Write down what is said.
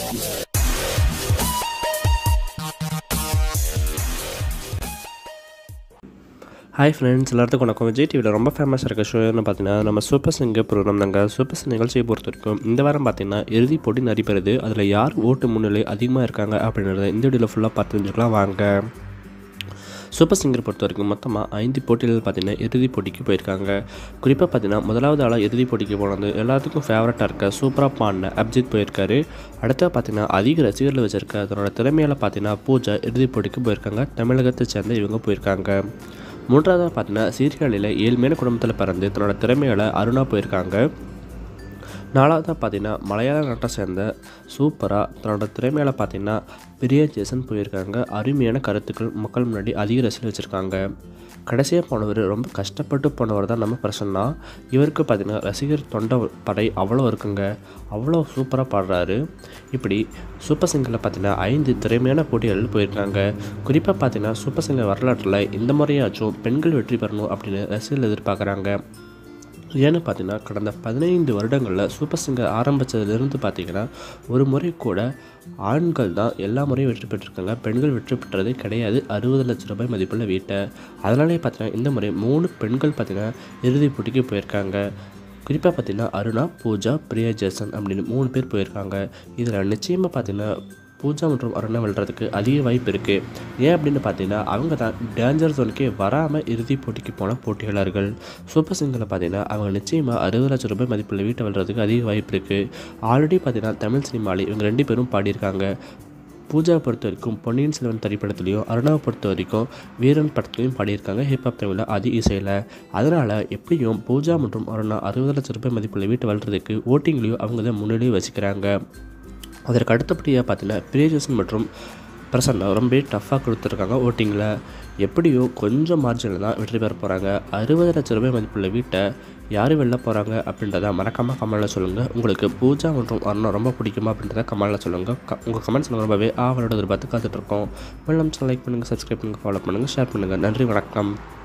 hi friends எல்லாத்துக்கும் வணக்கம் விஜய் டிவியில் ரொம்ப ஃபேமஸாக இருக்க ஷோன்னு பார்த்தீங்கன்னா நம்ம சூப்பர் சிங்கர் ப்ரோக்ராம் தாங்க சூப்பர் சிங் நிகழ்ச்சியை பொறுத்த வரைக்கும் இந்த வாரம் பார்த்தீங்கன்னா இறுதிப் போட்டி நடைபெறுது அதில் யார் ஓட்டு முன்னிலை அதிகமாக இருக்காங்க அப்படின்றத இந்த வீடியோவில் ஃபுல்லாக பார்த்து தெரிஞ்சுக்கலாம் வாங்க சூப்பர் சிங்கர் பொறுத்த வரைக்கும் மொத்தமாக ஐந்து போட்டிகள் பார்த்தீங்கன்னா இறுதிப் போட்டிக்கு போயிருக்காங்க குறிப்பாக பார்த்தீங்கன்னா முதலாவது ஆளாக இறுதிப் போட்டிக்கு போனது எல்லாத்துக்கும் ஃபேவரட்டாக இருக்க சூப்பராக பாடின அப்ஜித் போயிருக்காரு அடுத்து பார்த்தீங்கன்னா அதிக ரசிகர்கள் வச்சிருக்க அதனோட திறமையால் பார்த்தீங்கன்னா பூஜா இறுதிப் போட்டிக்கு போயிருக்காங்க தமிழகத்தை சேர்ந்த இவங்க போயிருக்காங்க மூன்றாவதாக பார்த்தீங்கன்னா சீர்காழியில் ஏழ்மையான குடும்பத்தில் பிறந்து தன்னோட திறமையால் அருணா போயிருக்காங்க நாலாவதாக பார்த்தீங்கன்னா மலையாள நாட்டை சேர்ந்த சூப்பராக தன்னோட திறமையால் பார்த்தீங்கன்னா பிரியா ஜேசன் போயிருக்காங்க அருமையான கருத்துக்கள் மக்கள் முன்னாடி அதிக ரசிகர் வச்சுருக்காங்க கடைசியாக போனவர் ரொம்ப கஷ்டப்பட்டு போனவர் தான் நம்ம பிரசன்னா இவருக்கு பார்த்தீங்கன்னா ரசிகர் தொண்டை படை அவ்வளோ இருக்குங்க அவ்வளோ சூப்பராக பாடுறாரு இப்படி சூப்பர் சிங்கரில் பார்த்தீங்கன்னா ஐந்து திறமையான போட்டிகள் போயிருக்காங்க குறிப்பாக பார்த்தீங்கன்னா சூப்பர் சிங்கர் வரலாற்றில் இந்த முறையாச்சும் பெண்கள் வெற்றி பெறணும் அப்படின்னு ரசிகர்கள் எதிர்பார்க்குறாங்க ஏன்னு பார்த்தீங்கன்னா கடந்த பதினைந்து வருடங்களில் சூப்பர் சிங்கர் ஆரம்பித்ததுலேருந்து பார்த்தீங்கன்னா ஒரு முறை கூட ஆண்கள் தான் எல்லா முறையும் வெற்றி பெற்றிருக்காங்க பெண்கள் வெற்றி பெற்றதே கிடையாது அறுபது லட்ச ரூபாய் மதிப்புள்ள வீட்டை அதனாலே பார்த்தீங்கன்னா இந்த முறை மூணு பெண்கள் பார்த்தீங்கன்னா இறுதிப் போட்டிக்கு போயிருக்காங்க குறிப்பாக பார்த்தீங்கன்னா அருணா பூஜா பிரியா ஜேசன் அப்படின்னு மூணு பேர் போயிருக்காங்க இதில் நிச்சயமாக பார்த்தீங்கன்னா பூஜா மற்றும் அருணா வெல்றதுக்கு அதிக வாய்ப்பு இருக்குது ஏன் அப்படின்னு பார்த்தீங்கன்னா அவங்க தான் டேஞ்சர் ஜோனுக்கே வராமல் இறுதிப் போட்டிக்கு போன போட்டியாளர்கள் சூப்பர் சிங்கரில் பார்த்தீங்கன்னா அவங்க நிச்சயமாக அறுபது லட்சம் ரூபாய் மதிப்புள்ள வீட்டை வெல்றதுக்கு அதிக வாய்ப்பு இருக்குது ஆல்ரெடி பார்த்தீங்கன்னா தமிழ் சினிமாவில் இவங்க ரெண்டு பேரும் பாடியிருக்காங்க பூஜாவை பொறுத்த வரைக்கும் பொன்னியின் செல்வன் திரைப்படத்துலையும் அருணாவை பொறுத்த வரைக்கும் வீரன் படத்துலையும் பாடியிருக்காங்க ஹிப்ஹாப் தமிழில் ஆதி இசையில் அதனால் எப்படியும் பூஜா மற்றும் அருணா அறுபது லட்சம் ரூபாய் மதிப்புள்ள வீட்டை வளர்கிறதுக்கு ஓட்டிங்லேயும் அவங்க தான் முன்னிலையை வச்சுக்கிறாங்க அதற்கு அடுத்தபடியாக பார்த்தீங்கன்னா பிரியஜசன் மற்றும் பிரசன்னா ரொம்ப டஃப்பாக கொடுத்துருக்காங்க ஓட்டிங்கில் எப்படியோ கொஞ்சம் மார்ஜினில் தான் வெற்றி பெற போகிறாங்க அறுபது லட்ச ரூபாய் மதிப்புள்ள வீட்டை யார் வெளில போகிறாங்க அப்படின்றத மறக்காமல் கமலில் சொல்லுங்கள் உங்களுக்கு பூஜா மற்றும் அருணா ரொம்ப பிடிக்குமா அப்படின்றத கமலில் சொல்லுங்கள் க உங்கள் கமெண்ட்ஸ் ரொம்பவே ஆவலோட எதிர்பார்த்து காத்துட்ருக்கோம் வெள்ளம் லைக் பண்ணுங்கள் சப்ஸ்கிரைப் பண்ணுங்கள் ஃபாலோ பண்ணுங்கள் ஷேர் பண்ணுங்கள் நன்றி வணக்கம்